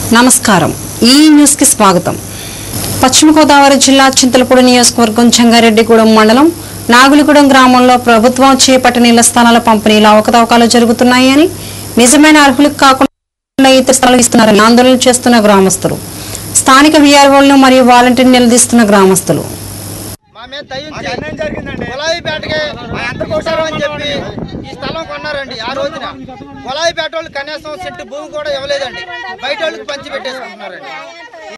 నమస్కారం ఈ న్యూస్ కి స్వాగతం పశ్చిమ గోదావరి జిల్లా చింతలపూడి నియోజకవర్గం చెంగారెడ్డిగూడెం మండలం నాగులగూడెం గ్రామంలో ప్రభుత్వం చేపట్టిన ఇళ్ల స్థలాల పంపిణీలో అవకతవకాలు జరుగుతున్నాయని నిజమైన అర్హులకు కాకుండా ఇతర స్థలాలు ఇస్తున్నారని ఆందోళన చేస్తున్న గ్రామస్తులు స్థానిక విఆర్ఓలను మరియు వాలంటీర్ నిలదీస్తున్న గ్రామస్తులు మా మీద దయించి కుళాయి పేటకి ఎంత కొట్టారు అని చెప్పి ఈ స్థలం కొన్నారండి ఆ రోజున కుళాయి పేట వాళ్ళు కనీసం సెంటు భూమి కూడా ఇవ్వలేదండి బయట వాళ్ళకి పంచి పెట్టేసుకుంటున్నారండి